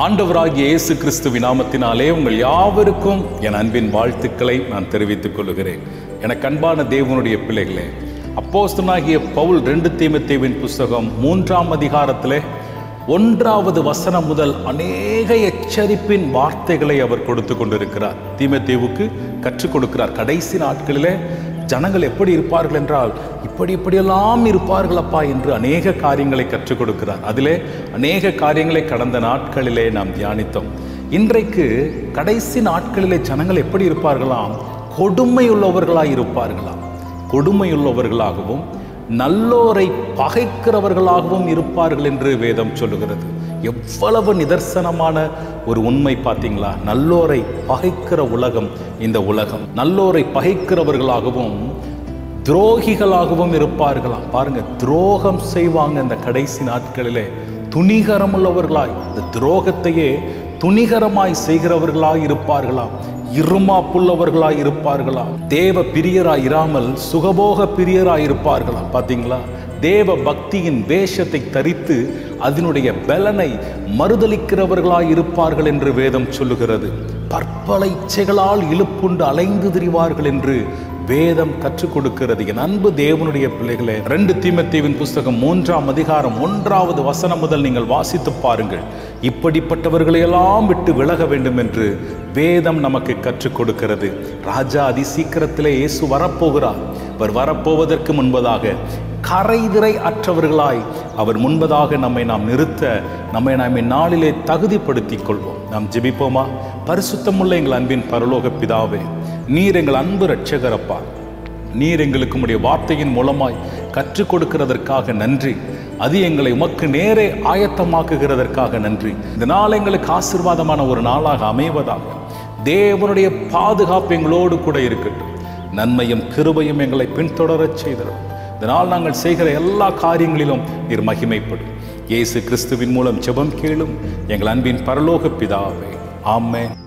ஆண்டவராகிய இயேசு கிறிஸ்துவின் நாமத்தினாலே உங்கள் யாவருக்கும் என் அன்பின் வாழ்த்துக்களை நான் தெரிவித்துக் கொள்கிறேன் எனக்கு அன்பான தேவனுடைய பிள்ளைகளே அப்போஸ்தலனாகிய பவுல் ரெண்டு தீமத்தேவின் புஸ்தகம் மூன்றாம் அதிகாரத்திலே ஒன்றாவது வசனம் முதல் அநேக எச்சரிப்பின் வார்த்தைகளை அவர் கொடுத்து கொண்டிருக்கிறார் தீமத்தேவுக்கு கற்றுக் கொடுக்கிறார் கடைசி நாட்களிலே ஜனங்கள் எப்படி இருப்பார்கள் என்றால் இப்படி இப்படியெல்லாம் இருப்பார்கள் அப்பா என்று அநேக காரியங்களை கற்றுக் கொடுக்கிறார் அதிலே அநேக காரியங்களை கடந்த நாட்களிலே நாம் தியானித்தோம் இன்றைக்கு கடைசி நாட்களிலே ஜனங்கள் எப்படி இருப்பார்களாம் கொடுமையுள்ளவர்களாய் இருப்பார்களாம் கொடுமையுள்ளவர்களாகவும் நல்லோரை பகைக்கிறவர்களாகவும் இருப்பார்கள் என்று வேதம் சொல்லுகிறது எவ்வளவு நிதர்சனமான ஒரு உண்மை பார்த்தீங்களா நல்லோரை பகைக்கிற உலகம் இந்த உலகம் நல்லோரை பகைக்கிறவர்களாகவும் துரோகிகளாகவும் இருப்பார்களாம் பாருங்க துரோகம் செய்வாங்க இந்த கடைசி நாட்களிலே துணிகரமுள்ளவர்களாய் இந்த துரோகத்தையே துணிகரமாய் செய்கிறவர்களாய் இருப்பார்களாம் இருமாப்புள்ளவர்களாய் இருப்பார்களாம் தேவ பிரியராய் இராமல் சுகபோக பிரியராய் இருப்பார்களாம் பாத்தீங்களா தேவ பக்தியின் வேஷத்தை தரித்து அதனுடைய பலனை மறுதளிக்கிறவர்களாய் இருப்பார்கள் என்று வேதம் சொல்லுகிறது பற்பல இச்சைகளால் இழுப்புண்டு அலைந்து திரிவார்கள் என்று வேதம் கற்றுக் கொடுக்கிறது என் அன்பு தேவனுடைய பிள்ளைகளே ரெண்டு தீமத்தீவின் புஸ்தகம் மூன்றாம் அதிகாரம் ஒன்றாவது வசனம் முதல் நீங்கள் வாசித்து பாருங்கள் இப்படிப்பட்டவர்களையெல்லாம் விட்டு விலக வேண்டும் என்று வேதம் நமக்கு கற்றுக் கொடுக்கிறது ராஜா அதி சீக்கிரத்திலே இயேசு வரப்போகிறார் அவர் வரப்போவதற்கு முன்பதாக கரைதிரை அற்றவர்களாய் அவர் முன்பதாக நம்மை நாம் நிறுத்த நம்மை நாம் இந்நாளிலே தகுதிப்படுத்திக் கொள்வோம் நாம் ஜெபிப்போமா பரிசுத்தமுள்ள எங்கள் அன்பின் பரலோக பிதாவே நீர் எங்கள் அன்பு ரட்சகரப்பா நீர் எங்களுக்கு உடைய வார்த்தையின் மூலமாய் கற்றுக் கொடுக்கிறதற்காக நன்றி அது எங்களை உமக்கு நேரே ஆயத்தமாக்குகிறதற்காக நன்றி இந்த நாள் எங்களுக்கு ஆசிர்வாதமான ஒரு நாளாக அமைவதாக தேவனுடைய பாதுகாப்பு எங்களோடு கூட இருக்கட்டும் நன்மையும் கிருபையும் எங்களை பின்தொடரச் செய்திடும் இதனால் நாங்கள் செய்கிற எல்லா காரியங்களிலும் நீர் மகிமைப்படும் இயேசு கிறிஸ்துவின் மூலம் ஜெபம் கேளும் எங்கள் அன்பின் பரலோக பிதாவே ஆமென்